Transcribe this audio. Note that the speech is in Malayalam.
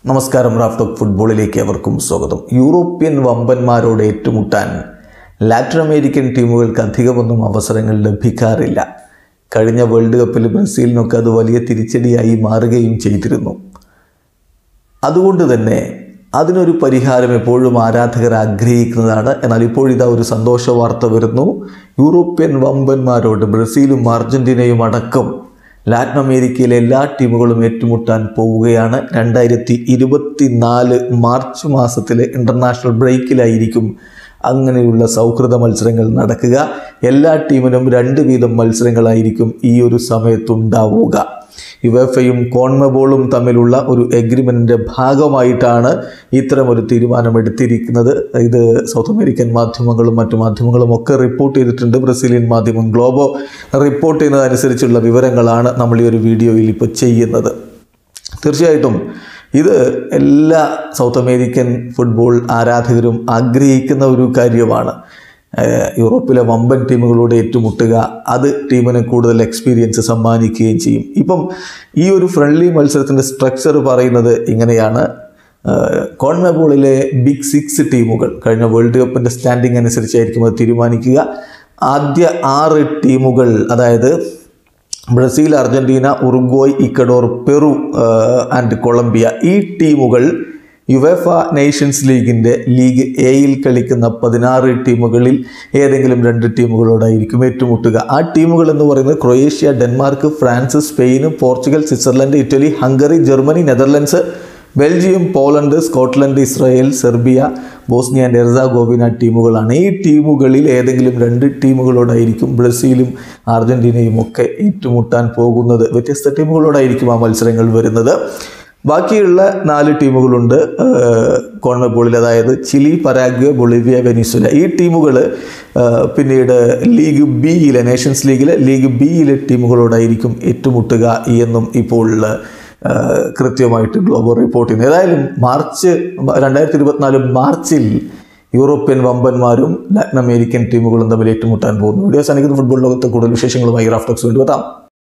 നമസ്കാരം റാഫ്റ്റോക്ക് ഫുട്ബോളിലേക്ക് അവർക്കും സ്വാഗതം യൂറോപ്യൻ വമ്പന്മാരോട് ഏറ്റുമുട്ടാൻ ലാറ്റിൻ അമേരിക്കൻ ടീമുകൾക്ക് അധികമൊന്നും അവസരങ്ങൾ ലഭിക്കാറില്ല കഴിഞ്ഞ വേൾഡ് കപ്പിൽ ബ്രസീലിനൊക്കെ അത് വലിയ തിരിച്ചടിയായി മാറുകയും ചെയ്തിരുന്നു അതുകൊണ്ട് തന്നെ അതിനൊരു പരിഹാരം എപ്പോഴും ആരാധകർ ആഗ്രഹിക്കുന്നതാണ് എന്നാൽ ഇപ്പോഴിതാ ഒരു സന്തോഷ വാർത്ത വരുന്നു യൂറോപ്യൻ വമ്പന്മാരോട് ബ്രസീലും അർജന്റീനയും അടക്കം ലാറ്റിൻ അമേരിക്കയിലെ എല്ലാ ടീമുകളും ഏറ്റുമുട്ടാൻ പോവുകയാണ് രണ്ടായിരത്തി ഇരുപത്തി നാല് മാർച്ച് മാസത്തിലെ ഇൻ്റർനാഷണൽ ബ്രേക്കിലായിരിക്കും അങ്ങനെയുള്ള സൗഹൃദ മത്സരങ്ങൾ നടക്കുക എല്ലാ ടീമിനും രണ്ട് വീതം മത്സരങ്ങളായിരിക്കും ഈ ഒരു സമയത്തുണ്ടാവുക യുവഫയും കോൺമബോളും തമ്മിലുള്ള ഒരു എഗ്രിമെൻറ്റിൻ്റെ ഭാഗമായിട്ടാണ് ഇത്തരമൊരു തീരുമാനമെടുത്തിരിക്കുന്നത് ഇത് സൗത്ത് അമേരിക്കൻ മാധ്യമങ്ങളും മറ്റു മാധ്യമങ്ങളും ഒക്കെ റിപ്പോർട്ട് ചെയ്തിട്ടുണ്ട് ബ്രസീലിയൻ മാധ്യമം ഗ്ലോബോ റിപ്പോർട്ട് ചെയ്യുന്നതനുസരിച്ചുള്ള വിവരങ്ങളാണ് നമ്മൾ ഈ ഒരു വീഡിയോയിൽ ഇപ്പോൾ ചെയ്യുന്നത് തീർച്ചയായിട്ടും ഇത് എല്ലാ സൗത്ത് അമേരിക്കൻ ഫുട്ബോൾ ആരാധകരും ആഗ്രഹിക്കുന്ന ഒരു കാര്യമാണ് ഏഹ് യൂറോപ്പിലെ വമ്പൻ ടീമുകളോട് ഏറ്റുമുട്ടുക അത് ടീമിന് കൂടുതൽ എക്സ്പീരിയൻസ് സമ്മാനിക്കുകയും ചെയ്യും ഇപ്പം ഈ ഒരു ഫ്രണ്ട്ലി മത്സരത്തിൻ്റെ സ്ട്രക്ചർ പറയുന്നത് ഇങ്ങനെയാണ് കോൺമബോളിലെ ബിഗ് സിക്സ് ടീമുകൾ കഴിഞ്ഞ വേൾഡ് കപ്പിൻ്റെ സ്റ്റാൻഡിംഗ് അനുസരിച്ചായിരിക്കും അത് തീരുമാനിക്കുക ആദ്യ ആറ് ടീമുകൾ അതായത് Brazil Argentina Uruguay Ecuador Peru and Colombia ഈ ടീമുകൾ യുവേഫ നേഷൻസ് ലീഗിൻ്റെ ലീഗ് എയിൽ കളിക്കുന്ന പതിനാറ് ടീമുകളിൽ ഏതെങ്കിലും രണ്ട് ടീമുകളോടായിരിക്കും ഏറ്റുമുട്ടുക ആ ടീമുകൾ എന്ന് പറയുന്നത് Croatia Denmark France Spain Portugal Switzerland Italy Hungary Germany Netherlands Belgium Poland Scotland Israel Serbia Bosnia and Herzegovina ടീമുകളാണ് ഈ ടീമുകളിൽ ഏതെങ്കിലും രണ്ട് ടീമുകളോടായിരിക്കും ബ്രസീലും അർജന്റീനയും ഒക്കെ ഏറ്റുമുട്ടാൻ പോകുന്നത് വ്യത്യസ്ത ടീമുകളോടായിരിക്കും ആ മത്സരങ്ങൾ വരുന്നത് ബാക്കിയുള്ള നാല് ടീമുകളുണ്ട് കോൺമബോളിൽ അതായത് ചിലി പരാഗ്വ ബൊളിവിയ വെനിസുല ഈ ടീമുകൾ പിന്നീട് ലീഗ് ബിയിലെ നേഷൻസ് ലീഗിലെ ലീഗ് ബിയിലെ ടീമുകളോടായിരിക്കും ഏറ്റുമുട്ടുക എന്നും ഇപ്പോൾ കൃത്യമായിട്ട് ഗ്ലോബൽ റിപ്പോർട്ട് ചെയ്യുന്നു ഏതായാലും മാർച്ച് രണ്ടായിരത്തി ഇരുപത്തിനാല് മാർച്ചിൽ യൂറോപ്യൻ വമ്പന്മാരും ലാറ്റിൻ അമേരിക്കൻ ടീമുകളും തമ്മിൽ ഏറ്റുമുട്ടാൻ പോകുന്നു വീഡിയോസ് അനുഗ്രഹ ഫുട്ബോൾ ലോകത്തെ കൂടുതൽ വിശേഷങ്ങളുമായി റാഫ്റ്റോക്സ് വേണ്ടി എത്താം